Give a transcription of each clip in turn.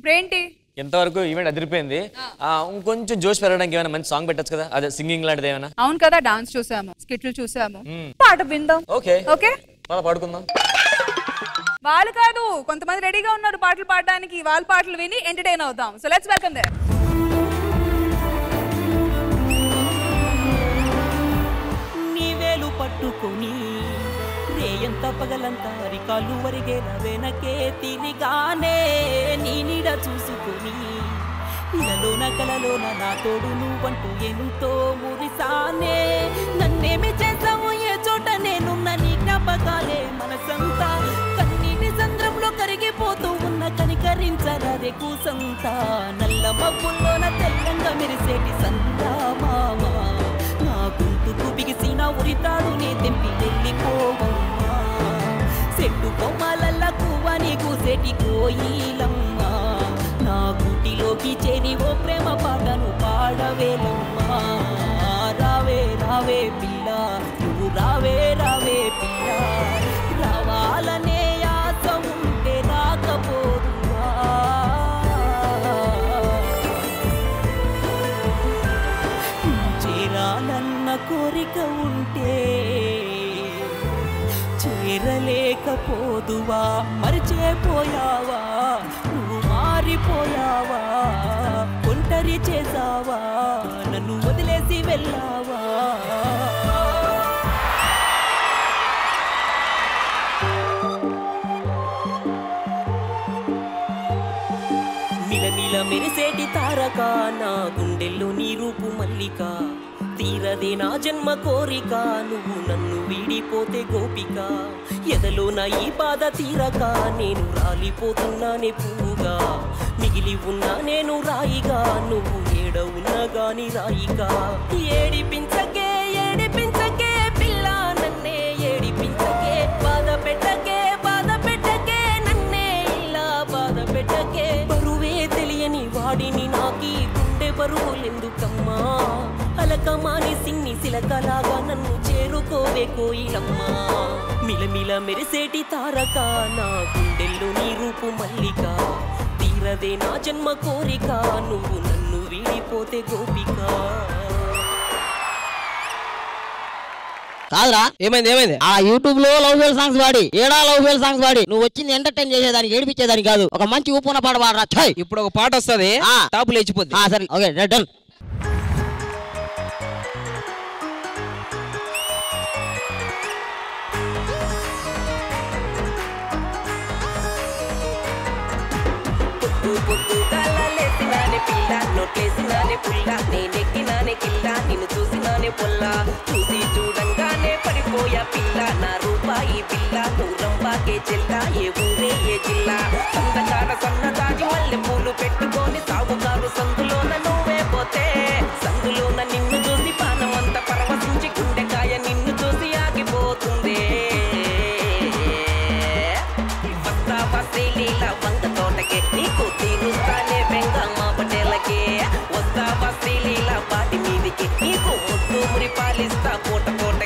ఇప్పుడేంటి ఎంతవరకు ఈవెంట్ అదిరిపోయింది ఆ, ఇంకొంచెం జోష్ పెరగడానికి ఏమైనా మంచి సాంగ్ పెట్టచ్చు కదా అదే సింగింగ్ లాంటిది ఏమైనా అవును కదా డాన్స్ చూసాము స్కిట్లు చూసాము పాట విందాం ఓకే ఓకే మళ్ళీ పాడుకుందాం వాళ్ళు కాదు కొంతమంది రెడీగా ఉన్నారు పాటలు పాడడానికి వాళ్ళ పాటలు విని ఎంటర్టైన్ అవుదాం సో లెట్స్ వెల్కమ్ దే నీ వేలు పట్టుకొని రేయంత పగలంత అరికాలు వరిగేల వెనకే తిరిగానే నీ నీడ చూసుకొని ఇలలోన కలలోన నా తోడు నువ్వంటూ ఎంతో మురిసానే నన్నేమి చేసావు ఏ చోట నేనున్న నీ జ్ఞాపకాలే మనసంతా కన్నీటి సంద్రంలో కరిగిపోతూ ఉన్న కనికరించరాదే కూసంతా నల్ల మబ్బుల్లోన తెల్లంగా మెరిసేటి సంతా మామా నా గుంటుకు బిగిసిన ఉరితాడు నే తెంపి వెళ్ళిపోవమ్మా చెట్టు కొమ్మలల్ల కువ్వని కూసేటి కోయిలమ్మా నా గుటిలోకి చేరి ఓ ప్రేమ పాటను పాడవేలమ్మా రావే రావే పిల్ల నువ్వు రావే రావే పిల్ల రావాలనే ఆశ ఉంటే రాకపోదువా చేరాలన్న కోరిక ఉంటే చేరలేకపోదువా మరిచేపోయావా నువ్వు మారిపోయావా ఒంటరి చేసావా నన్ను వదిలేసి వెళ్ళావా మిలమిల మెరిసేటి తారక నా గుండెల్లో నీ రూపు మల్లిక తీరదే నా జన్మ కోరిక నువ్వు నన్ను వీడిపోతే గోపిక ఎదలో నా ఈ బాధ తీరక నేను రాలిపోతున్నానే పువ్వుగా మిగిలి ఉన్నా నేను రాయిగా నువ్వు ఏడ ఉన్నా గాని రాయిగా ఏడిపించకే ఏడిపించకే పిల్ల నన్నే ఏడిపించకే బాధ పెట్టకే బాధ పెట్టకే నన్నే ఇలా బాధ పెట్టకే బరువే తెలియని వాడిని నాకి గుండె బరువులెందుకమ్మా అలకమాని సిన్ని సిలకలాగా నన్ను చేరుకోవే కోయిలమ్మా మిలమిల మెరిసేటి తారక నా గుండెల్లో నీ రూపు మల్లిక తీరదే నా జన్మ కోరిక నువ్వు నన్ను వీడిపోతే గోపిక కాదురా ఏమైంది ఏమైంది ఆ యూట్యూబ్ లో లవ్ ఫెయిల్ సాంగ్స్ వాడి ఏడా లవ్ ఫెయిల్ సాంగ్స్ వాడి నువ్వు వచ్చింది ఎంటర్టైన్ చేసేదానికి ఏడిపించేదానికి కాదు ఒక మంచి ఊపున పాట పాడరా ఛాయ్ ఇప్పుడు ఒక పాట వస్తుంది ఆ. టాపు లేచిపోద్ది ఆ, సరే ఓకే డన్ పొద్దు పొద్దు లేసినానే పిల్ల నోట్లేసినానే పుల్ల నేనెక్కినానే కిల్ల నిన్ను చూసినానే పొల్ల చూసి చూడంగానే పడిపోయా పిల్ల నా రూపాయి పిల్ల ఊరంబాకే చెల్ల ఏ ఊరే ఏ జిల్లా సందకాడ సన్నదాగి మల్లె పూలు పెట్టుకొని సాగుకారు సందులోన నువ్వే పోతే సందులోన నిన్ను చూసి పానమంత పరవశించి గుండెకాయ నిన్ను చూసి ఆగిపోతుంది వస్తావా శ్రీలీల వంక తోటకే నీకు తీరుస్తానే బెంగమ్మ పటేలకే వస్తావా శ్రీలీల వాటి మీదికి నీకు ముద్దు మురి పాలిస్తా పూట పూట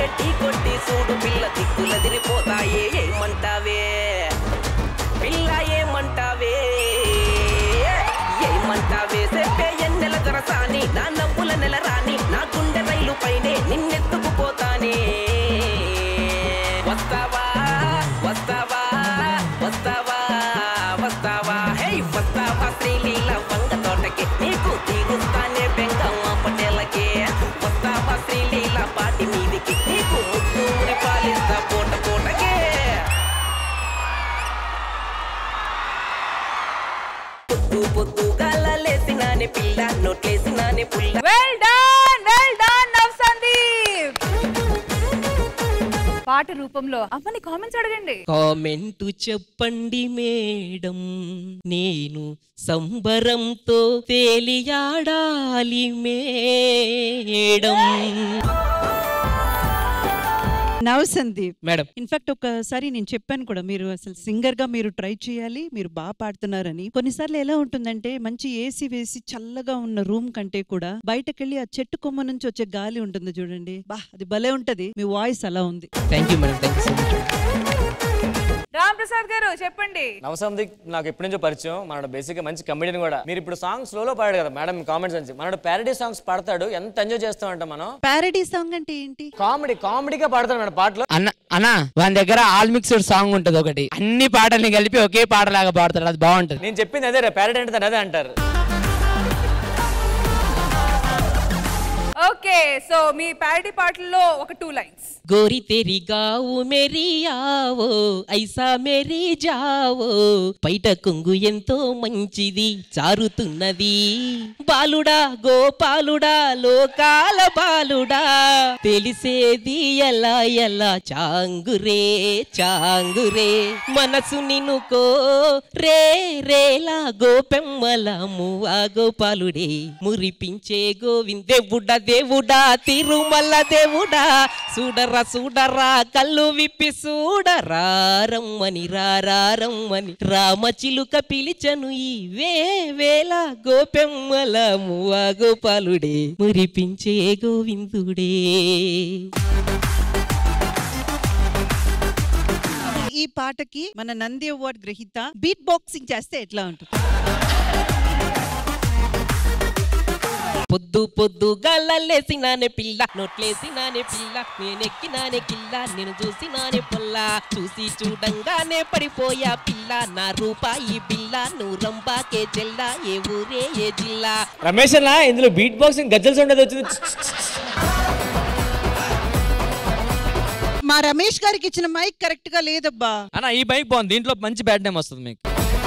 టీ కొట్టి సూడు పిల్ల దిక్కులదిరిపోతాయే ఏమంటావే పిల్ల ఏమంటావే ఏమంటావే చెప్పే ఎన్నెల దొరసాని నా నవ్వుల నెల రాని నా గుండె రైలు పైనే నిన్నెత్తుకుపోతానే వస్తావా వస్తావా వస్తావా వస్తావా హే వస్తావా శ్రీలీల వంగ తోటకి నీకు తీరుస్తానే బెంగమ్మ పటేలకి వస్తావా శ్రీలీల పాటి మీదికి నీకు ముత్తూరి పాలిస్తా పూట పూటకే పొద్దు పొద్దు గాలేసినానే పిల్ల నోట్లేసినానే పుల్ల well done well done Nav Sandeep పాట రూపంలో అమ్మని కామెంట్స్ అడగండి కామెంటు చెప్పండి మేడం నేను సంబరంతో తేలియాడాలి madam Nav Sandeep madam in fact ఒకసారి నేను చెప్పాను కూడా మీరు అసలు సింగర్ గా మీరు ట్రై చేయాలి మీరు బాగా పాడుతున్నారని కొన్నిసార్లు ఎలా ఉంటుందంటే మంచి ఏసీ వేసి చల్లగా ఉన్న రూమ్ కంటే కూడా బయటకెళ్ళి ఆ చెట్టు కొమ్మ నుంచి వచ్చే గాలి ఉంటుంది చూడండి బా అది భలే ఉంటది మీ వాయిస్ అలా ఉంది thank you madam thank you so much Ram Prasad garu చెప్పండి నవసందిక్ నాకు ఎప్పటి నుంచో పరిచయం మనడు బేసిక్గా మంచి కమెడియన్ కూడా మీరు ఇప్పుడు సాంగ్ స్లోలో పాడాడు కదా మేడం కామెంట్స్ నుంచి మనడు ప్యారడీ సాంగ్స్ పాడతాడు ఎంత ఎంజాయ్ చేస్తామంట మనం ప్యారడీ సాంగ్ అంటే ఏంటి కామెడీ కామెడీగా పాడతాడు మేడం పాటలు అన్న అన్న వాని దగ్గర ఆల్ మిక్స్డ్ సాంగ్ ఉంటది ఒకటి అన్ని పాటల్ని కలిపి ఒకే పాటలాగా పాడతాడు అది బాగుంటది నేను చెప్పింది అదే ప్యారడీ అంటే దాన్ని అదే అంటారు ఓకే సో మీ ప్యారడీ పాటల్లో ఒక టూ లైన్స్ गोरी तेरी गाऊ मेरी ఆవో ఐసా మేరీ జావో బయట కొంగు ఎంతో మంచిది చారుతున్నది బాలుడా గోపాలుడా లోకాల బాలుడా తెలిసేది ఎలా ఎలా చాంగురే చాంగురే మనసు నినుకో రే రేలా గోపెమ్మల మువ్వా గోపాలుడే మురిపించే గోవింద దేవుడా దేవుడా తిరుమల దేవుడా చూడరా చూడరా కళ్ళు విప్పి చూడరా రమ్మని రారా రమ్మని రామచిలుక పిలిచను ఈ వే వేల గోపెమ్మల మువ్వా గోపాలుడే మురిపించే గోవిందుడే ఈ పాటకి మన నంది అవార్డ్ గ్రహీత బీట్ బాక్సింగ్ చేస్తే ఎట్లా ఉంటుంది పొద్దు పొద్దు గల్లలేసినానే పిల్ల నోట్లేసినానే పిల్ల నేనెక్కినానే కిల్ల నేను చూసినానే పొల్ల చూసి చూడంగానే పడిపోయా పిల్ల నా రూపాయి బిల్ల నువ్వు రంబాకే చెల్లా ఏ ఊరే ఏ జిల్లా రమేష్ అన్న ఇందులో బీట్ బాక్సింగ్ గజ్జల్స్ ఉండేది వచ్చింది మా రమేష్ గారికి ఇచ్చిన మైక్ కరెక్ట్ గా లేదబ్బా అన్న ఈ బైక్ బాగుంది దీంట్లో మంచి బ్యాడ్ నేమ్ వస్తుంది మీకు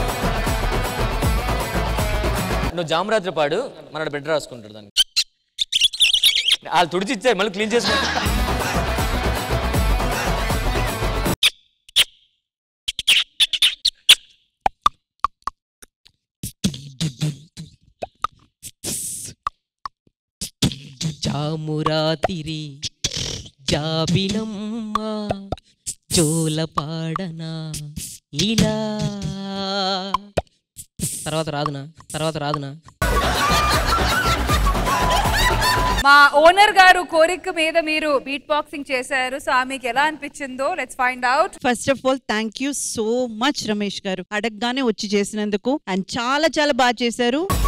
నువ్వు జామరాత్రి పాడు మనడు బిడ్డ రాసుకుంటాడు దానికి వాళ్ళు తుడిచి ఇచ్చారు మళ్ళీ క్లీన్ చేసుకో జామురాతిరి జాబిలమ్మ జోలపాడనా ఇలా తర్వాత రాదునా తర్వాత రాదునా మా ఓనర్ గారు కోరిక మీద మీరు బీట్ బాక్సింగ్ చేశారు సో ఆమెకి ఎలా అనిపించిందో let's find out first of all thank you so much Ramesh garu అడగగానే వచ్చి చేసినందుకు అండ్ చాలా చాలా బాగా చేశారు